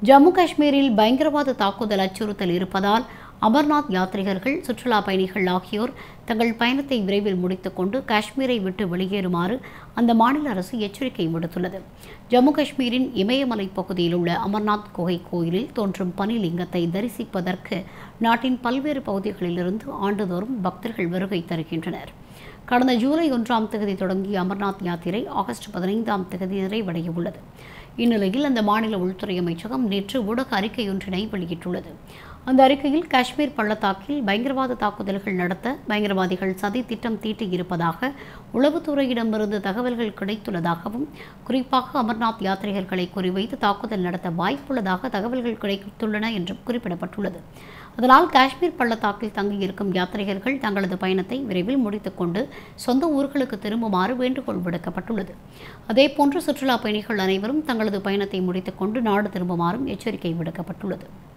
ஜம்மு காஷ்மீரில் பயங்கரவாத தாக்குதல் அச்சுறுத்தல் இருப்பதால் அமர்நாத் யாத்ரிகர்கள் சுற்றுலா பயணிகள் ஆகியோர் தங்கள் பயணத்தை விரைவில் முடித்துக்கொண்டு காஷ்மீரை விட்டு வெளியேறுமாறு அந்த மாநில அரசு எச்சரிக்கை விடுத்துள்ளது ஜம்மு காஷ்மீரின் இமயமலை பகுதியில் உள்ள அமர்நாத் குகை கோயிலில் தோன்றும் பனிலிங்கத்தை தரிசிப்பதற்கு நாட்டின் பல்வேறு பகுதிகளிலிருந்து ஆண்டுதோறும் பக்தர்கள் வருகை தருகின்றனர் கடந்த ஜூலை ஒன்றாம் தேதி தொடங்கிய அமர்நாத் யாத்திரை ஆகஸ்ட் பதினைந்தாம் தேதி நிறைவடைய உள்ளது இந்நிலையில் அந்த மாநில உள்துறை அமைச்சகம் நேற்று ஊடக அறிக்கையொன்றினை வெளியிட்டுள்ளது அந்த அறிக்கையில் காஷ்மீர் பள்ளத்தாக்கில் பயங்கரவாத தாக்குதல்கள் நடத்த பயங்கரவாதிகள் சதி திட்டம் தீட்டியிருப்பதாக உளவுத்துறையிடமிருந்து தகவல்கள் கிடைத்துள்ளதாகவும் குறிப்பாக அமர்நாத் யாத்ரிகர்களை குறிவைத்து தாக்குதல் நடத்த வாய்ப்புள்ளதாக தகவல்கள் கிடைத்துள்ளன என்றும் குறிப்பிடப்பட்டுள்ளது அதனால் காஷ்மீர் பள்ளத்தாக்கில் தங்கியிருக்கும் யாத்ரிகர்கள் தங்களது பயணத்தை விரைவில் முடித்துக்கொண்டு சொந்த ஊர்களுக்கு திரும்புமாறு வேண்டுகோள் விடுக்கப்பட்டுள்ளது அதேபோன்று சுற்றுலா பயணிகள் அனைவரும் தங்களது பயணத்தை முடித்துக்கொண்டு நாடு திரும்புமாறும் எச்சரிக்கை விடுக்கப்பட்டுள்ளது